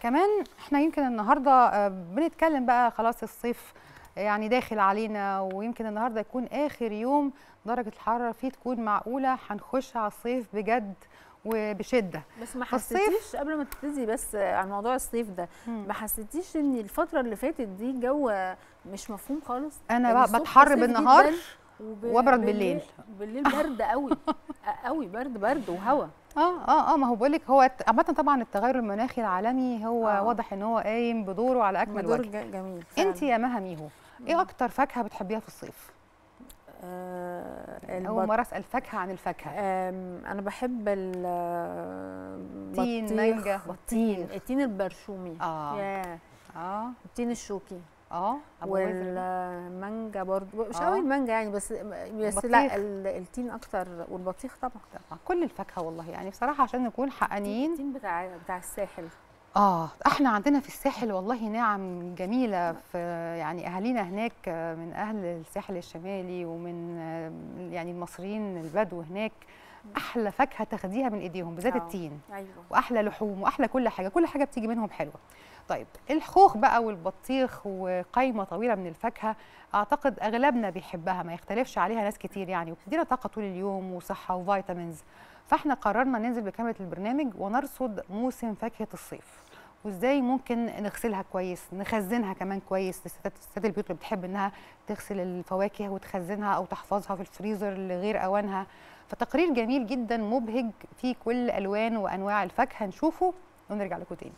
كمان احنا يمكن النهارده آه، بنتكلم بقى خلاص الصيف يعني داخل علينا ويمكن النهارده يكون اخر يوم درجه الحراره فيه تكون معقوله هنخش على الصيف بجد وبشده بس ما فالصيف- حسيتيش قبل ما تبتدي بس عن موضوع الصيف ده ما حسيتيش ان الفتره اللي فاتت دي الجو مش مفهوم خالص انا يعني بقى الصبح بتحر صيف بالنهار جداً وب- وابرد بالليل. بالليل برد قوي قوي برد برد وهوا اه اه اه ما هو بقول لك هو الت- عامه طبعا التغير المناخي العالمي هو آه. واضح ان هو قايم بدوره على اكمل دور وجه ج- جميل انت فعلاً. يا مها ميهو ايه اكتر فاكهه بتحبيها في الصيف آه اول البط... مره اسال فاكهه عن الفاكهه آم، انا بحب ال تين، بطيخ، مانجا، التين التين البرشومي اه ياه اه التين الشوكي اه أبو مازن. والمانجا برضو مش آه. قوي المانجا يعني بس بس البطيخ. لا ال- التين اكتر والبطيخ طبعا طبعاً كل الفاكهه والله يعني بصراحه عشان نكون حقانيين التين بتاع بتاع الساحل اه احنا عندنا في الساحل والله نعم جميله في يعني اهالينا هناك آه، من اهل الساحل الشمالي ومن آه، يعني المصريين البدو هناك احلى فاكهه تاخديها من ايديهم بالذات آه. التين ايوه واحلى لحوم واحلى كل حاجه كل حاجه بتيجي منهم حلوه طيب الخوخ بقى والبطيخ وقايمه طويله من الفاكهه اعتقد اغلبنا بيحبها ما يختلفش عليها ناس كتير يعني وبتدينا طاقه طول اليوم وصحه وفيتامينز فاحنا قررنا ننزل بكاميرا البرنامج ونرصد موسم فاكهه الصيف وازاي ممكن نغسلها كويس نخزنها كمان كويس الستات الستات البيوت اللي بتحب انها تغسل الفواكه وتخزنها او تحفظها في الفريزر لغير اوانها فتقرير جميل جدا مبهج فيه كل الوان وانواع الفاكهه نشوفه ونرجع لكم تاني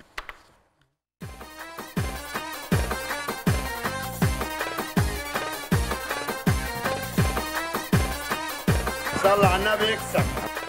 صلى على النبي يكسب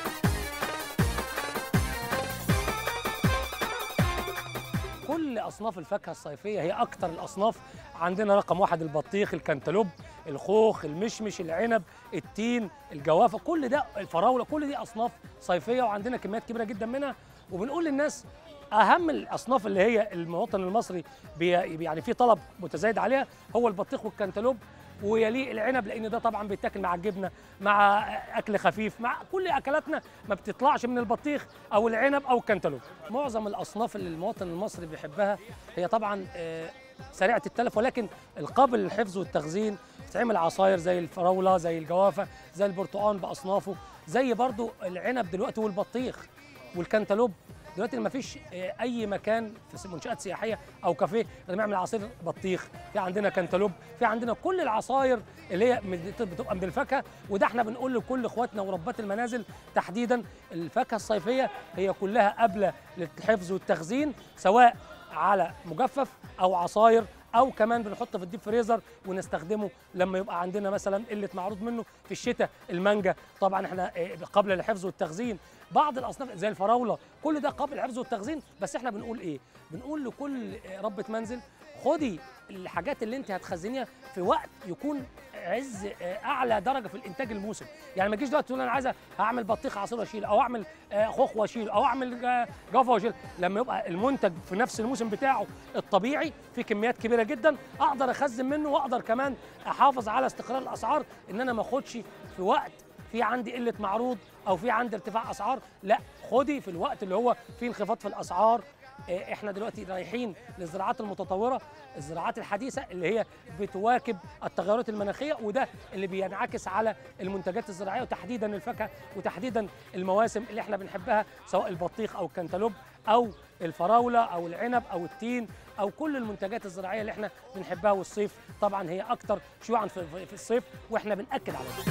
كل اصناف الفاكهه الصيفيه هي اكتر الاصناف عندنا رقم واحد البطيخ الكنتالوب الخوخ المشمش العنب التين الجوافه كل ده الفراوله كل دي اصناف صيفيه وعندنا كميات كبيره جدا منها وبنقول للناس اهم الاصناف اللي هي المواطن المصري بي يعني في طلب متزايد عليها هو البطيخ والكنتالوب ويليه العنب لان ده طبعا بيتاكل مع الجبنه مع اكل خفيف مع كل اكلاتنا ما بتطلعش من البطيخ او العنب او الكنتالوب معظم الاصناف اللي المواطن المصري بيحبها هي طبعا آه، سريعه التلف ولكن القابل للحفظ والتخزين بتتعمل عصاير زي الفراوله زي الجوافه زي البرتقال باصنافه زي برضو العنب دلوقتي والبطيخ والكنتالوب دلوقتي ما فيش اي مكان في منشات سياحيه او كافيه غير بيعمل عصير بطيخ في عندنا كنتالوب في عندنا كل العصاير اللي هي من- بتبقى من الفاكهه وده احنا بنقول لكل اخواتنا وربات المنازل تحديدا الفاكهه الصيفيه هي كلها قابله للحفظ والتخزين سواء على مجفف او عصاير او كمان بنحطه في الديب فريزر ونستخدمه لما يبقى عندنا مثلا قله معروض منه في الشتاء المانجا طبعا احنا آه، قبل الحفظ والتخزين بعض الاصناف زي الفراوله كل ده قابل للحفظ والتخزين بس احنا بنقول ايه بنقول لكل آه، ربة منزل خدي الحاجات اللي انت هتخزنيها في وقت يكون عز آه، اعلى درجه في الانتاج الموسم يعني ما تجيش دلوقتي تقول انا عايزه هعمل بطيخ عصير واشيل او اعمل آه، خوخ واشيل او اعمل آه، جافا واشيل لما يبقى المنتج في نفس الموسم بتاعه الطبيعي في كميات كبيره جدا اقدر اخزن منه واقدر كمان احافظ على استقرار الاسعار ان انا ما اخدش في وقت في عندي قله معروض او في عندي ارتفاع اسعار لا خدي في الوقت اللي هو فيه انخفاض في الاسعار آه، احنا دلوقتي رايحين للزراعات المتطوره الزراعات الحديثه اللي هي بتواكب التغيرات المناخيه وده اللي بينعكس على المنتجات الزراعيه وتحديدا الفاكهه وتحديدا المواسم اللي احنا بنحبها سواء البطيخ او الكنتالوب او الفراوله او العنب او التين او كل المنتجات الزراعيه اللي احنا بنحبها والصيف طبعا هي اكتر شيوعا في في الصيف واحنا بناكد على ده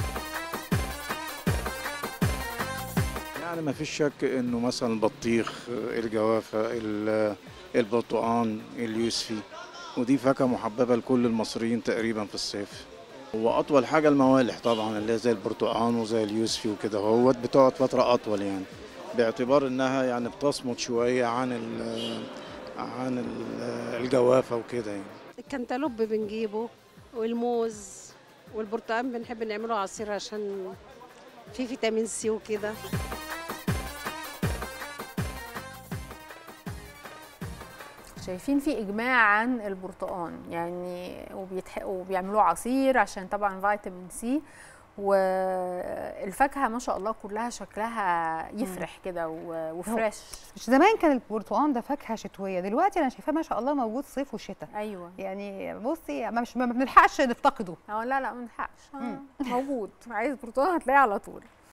يعني ما فيش شك انه مثلا البطيخ الجوافه ال- البرتقال اليوسفي ودي فاكهه محببه لكل المصريين تقريبا في الصيف هو اطول حاجه الموالح طبعا اللي هي زي البرتقال وزي اليوسفي وكده هو بتقعد فتره اطول يعني باعتبار انها يعني بتصمت شويه عن ال عن ال- الجوافه وكده يعني الكنتالوب بنجيبه والموز والبرتقال بنحب نعمله عصير عشان فيه فيتامين سي وكده شايفين في اجماع عن البرتقال يعني وبيتح... وبيعملوه عصير عشان طبعا فيتامين سي والفاكهه ما شاء الله كلها شكلها يفرح كده و- وفريش مش زمان كان البرتقال ده فاكهه شتويه دلوقتي انا شايفاه ما شاء الله موجود صيف وشتاء ايوه يعني بصي ما مش ما بنلحقش نفتقده اه لا لا ما نلحقش آه، مم. موجود عايز برتقال هتلاقيه على طول